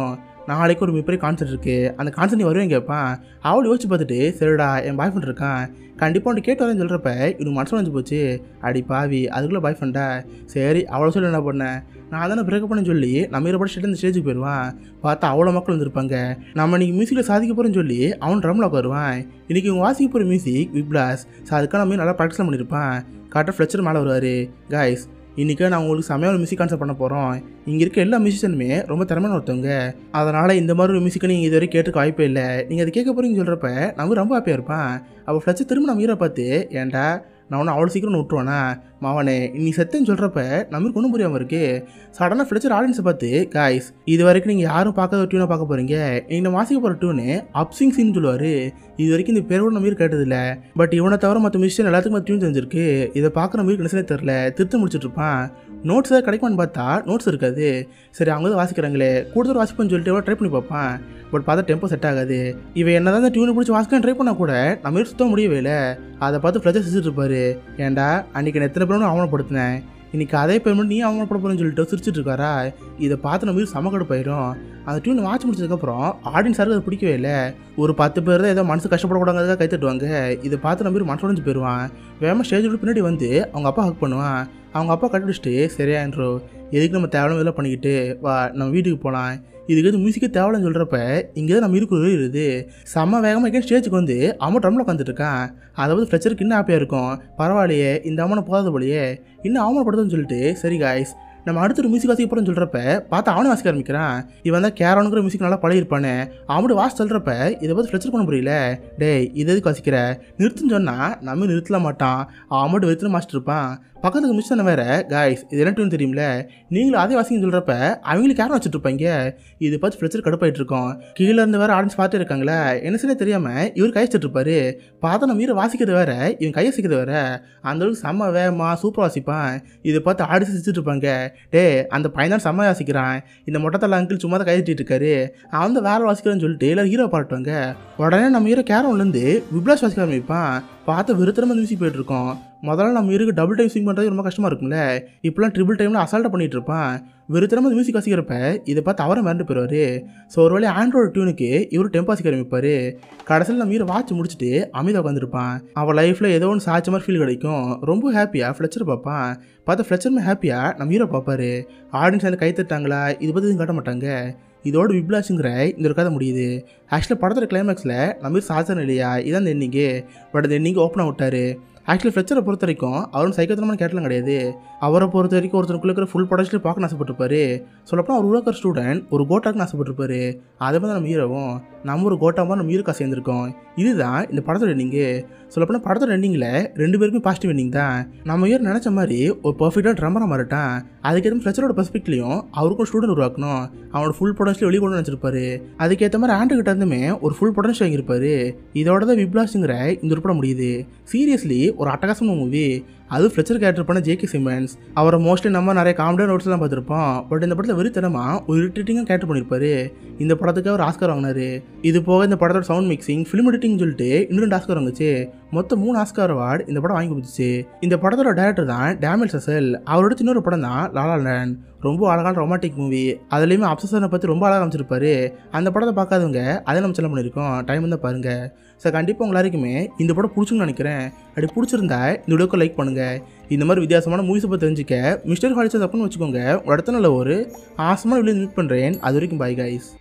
நாளைக்கு ஒரு மிகப்பெரிய கான்சர்ட் இருக்குது அந்த கான்சர்ட் நீ வருவேன் கேட்பான் அவள் யோசிச்சு பார்த்துட்டு சரிடா என் பாய் ஃப்ரெண்ட் இருக்கான் கண்டிப்பாக உன்ட்டு கேட்டு வரேன்னு சொல்கிறப்ப இவனுக்கு மனசு வந்து போச்சு அடி பாவி அதுக்குள்ளே பாய் ஃப்ரெண்டா சரி அவளை சொல்லி என்ன பண்ணேன் நான் தானே பிரேக்கப் பண்ணு சொல்லி நம்ம இதை படிச்சுட்டு இந்த ஸ்டேஜுக்கு போயிடுவான் பார்த்தா அவ்வளோ மக்கள் வந்திருப்பாங்க நம்ம இன்னைக்கு மியூசிக்கில் சாதிக்க போகிறோன்னு சொல்லி அவன் ட்ரம்மில் உட்காருவான் இன்றைக்கி இவங்க வாசிக்க போகிற மியூசிக் விப்ளாஸ் ஸோ அதுக்கான நம்ம நல்லா ப்ராக்டிஸ் பண்ணியிருப்பான் கரெக்டாக ஃப்ளெச்சர் மேலே வருவார் காய்ஸ் இன்றைக்கி நான் உங்களுக்கு செமையான மியூசிக் கான்செப்ட் பண்ண போகிறோம் இங்கே இருக்க எல்லா மியூசிஷியனுமே ரொம்ப திறமையான ஒருத்தவங்க அதனால் இந்த மாதிரி ஒரு மியூசிக்கை நீங்கள் இதுவரை கேட்டுக்க வாய்ப்பே இல்லை நீங்கள் அதை கேட்க போகிறீங்கன்னு சொல்கிறப்ப நம்ம ரொம்ப ஹாப்பியாக இருப்பான் அவள் ஃப்ளெச்சர் திரும்ப நம்ம ஹீரோ பார்த்து ஏன்டா நான் ஒன்றும் அவ்வளோ சீக்கிரம் விட்டுருவானா மாவனே நீ செத்துன்னு சொல்கிறப்ப நம்மளுக்கு ஒன்றும் புரியாமல் இருக்கு சடனாக ஃப்ளெச்சர் ஆடியன்ஸை பார்த்து காய்ஸ் இது வரைக்கும் நீங்கள் யாரும் பார்க்காத டியூனை பார்க்க போகிறீங்க நீங்கள் வாசிக்க போகிற டியூனு அப்சிங் சீன் சொல்லுவார் இது வரைக்கும் இந்த பேரோட நம்ம கேட்டதில்ல பட் இவனை தவிர மற்ற மியூசியன் எல்லாத்துக்கும் டியூன் தெரிஞ்சிருக்கு இதை பார்க்குற மாதிரி கணிசனே தெரில திருத்த முடிச்சுட்டு இருப்பான் நோட்ஸ் ஏதாவது கிடைக்குமான்னு பார்த்தா நோட்ஸ் இருக்காது சரி அவங்க தான் வாசிக்கிறாங்களே கூடுதல் வாசிப்போன்னு சொல்லிட்டு எவ்வளோ ட்ரை பண்ணி பார்ப்பான் பட் பார்த்தா டெம்போ செட் ஆகாது இவன் என்ன தான் டியூனை பிடிச்சி வாசிக்க ட்ரை பண்ணால் கூட நம்ம சுத்த முடியவே இல்லை அதை பார்த்து ஃப்ளஜர் சிரிச்சிட்டு இருப்பாரு ஏன்டா அன்றைக்கி நான் எத்தனை பேரும் அவமானப்படுத்தினேன் இன்னைக்கு அதே பேமெண்ட் நீ அவமானப்பட போகிறேன்னு சொல்லிட்டு சிரிச்சிட்டு இருக்காரா இதை பார்த்து நம்ம செம கடுப்பாயிரும் அந்த டியூனை வாட்ச் முடிச்சதுக்கப்புறம் ஆடியன்ஸ் யாருக்கு அது பிடிக்கவே இல்லை ஒரு பத்து பேர் தான் ஏதோ மனசு கஷ்டப்படக்கூடாங்கிறதுக்காக கை தட்டுவாங்க இதை பார்த்து நம்ம மனசு உடஞ்சு போயிடுவான் வேகமாக ஸ்டேஜ் விட்டு பின்னாடி வந்து அவங்க அப்பா ஹக் பண்ணுவான் அவங்க அப்பா கண்டுபிடிச்சிட்டு சரியான்றோ எதுக்கு நம்ம தேவையான இதெல்லாம் பண்ணிக்கிட்டு வா நம்ம வீட்டுக்கு போகலாம் இதுக்கு எது மியூசிக்கே தேவையில்லைன்னு சொல்கிறப்ப இங்கே தான் நம்ம இருக்கிற இருக்குது செம்ம வேகமாக எங்கே ஸ்டேஜுக்கு வந்து அவன் ட்ரம்மில் உட்காந்துட்டு இருக்கான் அதை வந்து ஃப்ளெச்சருக்கு இன்னும் ஹாப்பியாக இருக்கும் பரவாயில்லையே இந்த அவனை போகாத போலையே இன்னும் அவமானப்படுதுன்னு சொல்லிட்டு சரி காய்ஸ் நம்ம அடுத்த ஒரு மியூசிக் வாசிக்க போகிறோம்னு சொல்கிறப்ப பார்த்து அவனே வாசிக்க ஆரம்பிக்கிறான் இவன் தான் கேரானுங்கிற மியூசிக் நல்லா பழகிருப்பானே அவனோட வாசி சொல்கிறப்ப இதை பார்த்து ஃப்ளெச்சர் பண்ண முடியல டேய் இது எதுக்கு வாசிக்கிற நிறுத்துன்னு சொன்னால் நம்ம நிறுத்தல மாட்டான் அவன் மட்டும் வெறுத்துன மாஸ்டர் இருப்பான் பக்கத்துக்கு மிஸ் தானே வேற காய்ஸ் இது என்ன tune தெரியும்ல நீங்களும் அதே வாசிங்கன்னு சொல்கிறப்ப அவங்களுக்கு யாரும் வச்சுட்டு இருப்பாங்க இது பார்த்து ஃப்ளெச்சர் கடுப்பாயிட்டு இருக்கோம் கீழே இருந்து வேற ஆடியன்ஸ் பார்த்து இருக்காங்களே என்ன சரியா தெரியாமல் இவர் கை வச்சுட்டு இருப்பாரு பார்த்தா நம்ம ஹீரோ வாசிக்கிறது வேற இவன் கையை சிக்கிறது வேற அந்த அளவுக்கு செம்ம வேகமா சூப்பராக வாசிப்பான் இதை பார்த்து ஆடிச்சு சிரிச்சிட்டு இருப்பாங்க டே அந்த பையன் தான் செம்ம வாசிக்கிறான் இந்த மொட்டத்தல அங்கிள் சும்மா தான் கை தட்டிட்டு இருக்காரு அவன் வந்து வேற வாசிக்கிறான்னு சொல்லிட்டு எல்லாரும் ஹீரோ பாட்டுவாங்க உடனே நம்ம ஹீரோ கேரம்லேருந்து விப்ளாஸ் வாசிக்க ஆரம்பிப்பான் பார்த்து வெறுத்தரமாக மியூசிக் போயிட்டு இருக்கோம் முதல்ல நம்ம இருக்கு டபுள் டைம் சிங் பண்ணுறது ரொம்ப கஷ்டமாக இருக்கும்ல இப்போலாம் ட்ரிபிள் டைமில் அசால்ட்டாக பண்ணிட்டு இருப்பான் வெறுத்தரமாக மியூசிக் வாசிக்கிறப்ப இதை பார்த்து அவரை மறந்து போயிடுவார் ஸோ ஒரு வேளை ஆண்ட்ராய்டு டியூனுக்கு இவர் டெம்போ வாசிக்க ஆரம்பிப்பார் கடைசியில் நம்ம ஹீரோ வாட்ச் முடிச்சுட்டு அமைதியாக உட்காந்துருப்பான் அவன் லைஃப்பில் ஏதோ ஒன்று சாய்ச்ச மாதிரி ஃபீல் கிடைக்கும் ரொம்ப ஹாப்பியாக ஃப்ளெச்சர் பார்ப்பான் பார்த்தா ஃப்ளெச்சருமே ஹாப்பியாக நம்ம ஹீரோ பார்ப்பாரு ஆடியன்ஸ் வந்து கை தட்டாங்களா இது பற்றி எதுவும் காட்ட மாட்டாங்க இதோட விப்ளாஸுங்கிற இந்த ஒரு கதை முடியுது ஆக்சுவலாக படத்தோட கிளைமேக்ஸில் நம்ம சாசனம் இல்லையா இதான் இந்த எண்ணிங்கு பட் அந்த எண்ணிங்கு ஓப்பனாக விட்டாரு ஆக்சுவலி ஃப்ளெச்சரை பொறுத்த வரைக்கும் அவரும் சைக்கத்தனமான கேட்டலாம் கிடையாது அவரை பொறுத்த வரைக்கும் ஒருத்தனுக்குள்ள இருக்கிற ஃபுல் ப்ரொடக்ஷன் பார்க்க ஆசைப்பட்டிருப்பாரு சொல்லப்போனால் ஒரு உருவாக்கிற ஸ்டூடெண்ட் ஒரு கோட்டாக்கு ஆசைப்பட்டிருப்பாரு அதே மாதிரி தான் நம்ம ஹீரோவும் நம்ம ஒரு கோட்டா மாதிரி நம்ம ஹீரோக்கா சேர்ந்துருக்கோம் இதுதான் இந்த படத்தோட எண்டிங்கு சொல்லப்போனால் படத்தோட எண்டிங்கில் ரெண்டு பேருக்குமே பாசிட்டிவ் எண்டிங் தான் நம்ம ஹீரோ நினச்ச மாதிரி ஒரு பர்ஃபெக்டாக ட்ரம்மராக மாறிட்டான் அதுக்கேற்ற ஃப்ளெச்சரோட பெர்ஸ்பெக்ட்லையும் அவருக்கும் ஸ்டூடெண்ட் உருவாக்கணும் அவனோட ஃபுல் பொடன்ஷியல் வெளியே கொண்டு நினச்சிருப்பாரு அதுக்கேற்ற மாதிரி ஆண்டு கிட்ட இருந்துமே ஒரு ஃபுல் பொடன்ஷியல் வாங்கியிருப்பாரு இதோட தான் விப்ளாஸுங்கிற இந்த உருப்பட முடியுது சீரியஸ்லி ஒரு அட்டகாசமான மூவி அது ஃப்ளெச்சர் கேரக்டர் பண்ண ஜேகே சிமெண்ட்ஸ் அவரை மோஸ்ட்லி நம்ம நிறைய காமெடியான நோட்ஸ்லாம் பார்த்துருப்போம் பட் இந்த படத்தில் வெறித்தனமாக ஒரு இரிட்டேட்டிங்காக கேரக்டர் பண்ணியிருப்பாரு இந்த படத்துக்கு அவர் ஆஸ்கர் வாங்கினாரு இது போக இந்த படத்தோட சவுண்ட் மிக்சிங் ஃபிலிம் எடிட்டிங் சொல்லிட்டு இன்னும் ரெண்டு ஆஸ்கர் வாங்குச்சு மொத்தம் மூணு ஆஸ்கர் அவார்டு இந்த படம் வாங்கி கொடுத்துச்சு இந்த படத்தோட டேரக்டர் தான் டேமில் சசல் அவரோட இன்னொரு படம் தான் லாலா லேண்ட் ரொம்ப அழகான ரொமாட்டிக் மூவி அதுலேயுமே அப்சசனை பற்றி ரொம்ப அழகாக அமைச்சிருப்பாரு அந்த படத்தை பார்க்காதவங்க அதை நம்ம செல்ல பண்ணியிருக்கோம் டைம் இருந்தால் பாருங்கள் ஸோ கண்டிப்பாக உங்க எல்லாருக்குமே இந்த படம் பிடிச்சுன்னு நினைக்கிறேன் அப்படி பிடிச்சிருந்தா இந்த வீடியோக்கு லைக் பண்ணுங்கள் இந்த மாதிரி வித்தியாசமான மூவிஸை பற்றி தெரிஞ்சுக்க மிஸ்டர் ஹாலிச்சர் தப்புன்னு வச்சுக்கோங்க ஒரு இடத்துல நல்ல ஒரு ஆசமான வீடியோ மீட் பண்ணுறேன் அது வரைக்கும் பாய் கைஸ்